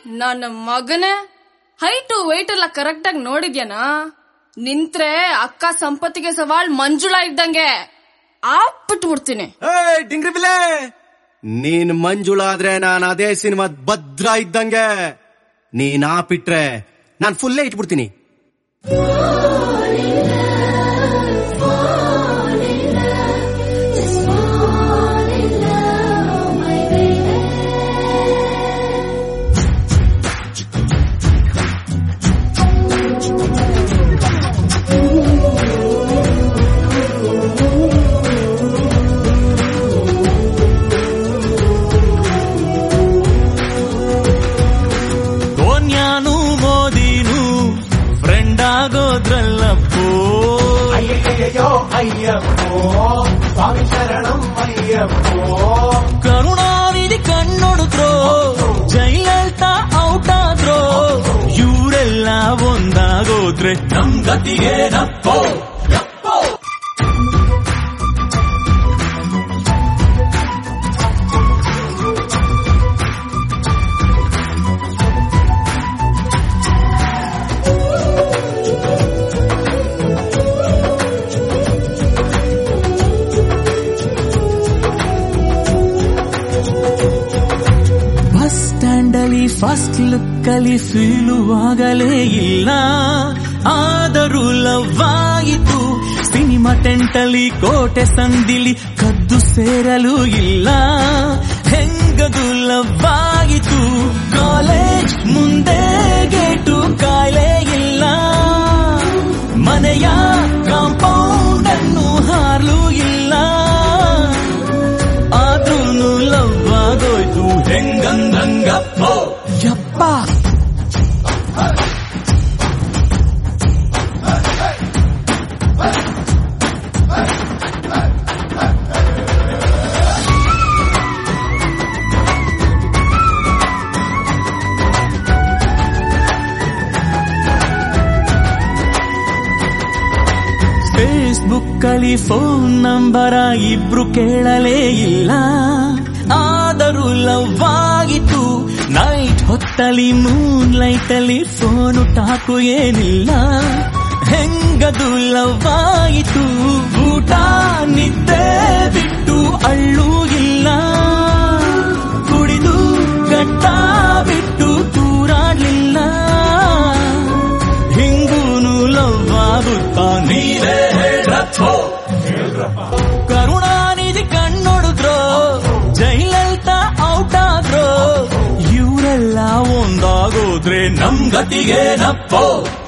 ನನ್ನ ಮಗನೇ height weight ಎಲ್ಲ ಕರೆಕ್ಟ್ ಆಗಿ ನೋಡಿದ್ಯಾನಾ ನಿಂತ್ರೆ ಅಕ್ಕ ಸಂಪತ್ತಿಗೆ ಸವಾಲ್ ಮಂಜುಳಾ ಇದ್ದಂಗೆ ಆಪ್ಬಿಟ್ಬಿಡ್ತೀನಿ ಏಯ್ ಡಿಂಗ್ರಿ ಬಿಲೆ ನೀನ್ ಮಂಜುಳಾದ್ರೆ ನಾನ್ ಅದೇ ಸಿನಿಮಾದ್ ಭದ್ರ ಇದ್ದಂಗೆ ನೀನ್ ಆಪಿಟ್ರೆ ನಾನ್ ಫುಲ್ಲೇ ಇಟ್ಬಿಡ್ತೀನಿ ಸೋನ್ಯಾನು ಮೋದಿನು ಫ್ರೆಂಡ್ ಆಗೋದ್ರಲ್ಲಪ್ಪೋ ಅಯ್ಯಯ್ಯೋ ಅಯ್ಯಪ್ಪೋ ಸ್ವಾಮಿ ಶರಣಂ ಅಯ್ಯಪ್ಪೋ ಕರುಣಾನಿಧಿ ಕಣ್ಣೊಡುದ್ರೋ ಜೈಲಲಿತಾ ಔಟ್ ಆದ್ರೋ ಇವರೆಲ್ಲ ಒಂದಾಗೋದ್ರೆ ನಮ್ ಗತಿಗೇನಪ್ಪೋ ಬಸ್ ಸ್ಟ್ಯಾಂಡ್ ಅಲ್ಲಿ ಫಸ್ಟ್ ಲುಕ್ ಅಲ್ಲಿ ಫೀಲು ಆಗಲೇ ಇಲ್ಲ ಆದರೂ ಲವ್ ಆಯಿತು ಸಿನಿಮಾ ಟೆಂಟ್ ಅಲ್ಲಿ ಕೋಟೆ ಸಂದಿಲಿ ಕದ್ದು ಸೇರಲು ಇಲ್ಲ ಹೆಂಗದು ಲವ್ ಆಯಿತು ಕಾಲೇಜ್ ಮುಂದೆ ಗೇಟು ಕಾಯಿಲೆ ಇಲ್ಲ ಮನೆಯ ಕಾಂಪೌಂಡ್ ಅನ್ನು ಹಾರ್ಲು ಇಲ್ಲ ಆದ್ರೂನು ಲವ್ ಆಗೋಯ್ತು ಹೆಂಗಂದಂಗಪ್ಪ ಯಪ್ಪ ಫೇಸ್ಬುಕ್ ಅಲ್ಲಿ ಫೋನ್ ನಂಬರ ಇಬ್ರು ಕೇಳಲೇ ಇಲ್ಲ ಆದರೂ ಲವ್ ಆಗಿತ್ತು ನೈಟ್ ಹೊತ್ತಲ್ಲಿ ಮೂನ್ ಲೈಟ್ ಅಲ್ಲಿ ಫೋನು ಟಾಕು ಏನಿಲ್ಲ ಹೆಂಗದು ಲವ್ ಆಯಿತು ಊಟ ನಿದ್ದೆ ಬಿಟ್ಟು ಅಳ್ಳು ಇಲ್ಲ ಕುಡಿದು ಗಟ್ಟ ಬಿಟ್ಟು ತೂರಾಡ್ಲಿಲ್ಲ ಹಿಂಗೂನು ಲವ್ ಆಗುತ್ತಾ ನೀವೇ ಹೇಳ್ರಪ್ಪೋ ಕರುಣಾನಿಧಿ ಕಣ್ಣೊಡುದ್ರೋ ಜೈಲಲಿತಾ ಔಟ್ ಆದ್ರೋ ಇವರೆಲ್ಲ ಒಂದಾಗೋದ್ರೆ ನಮ್ ಗತಿಗೇನಪ್ಪೋ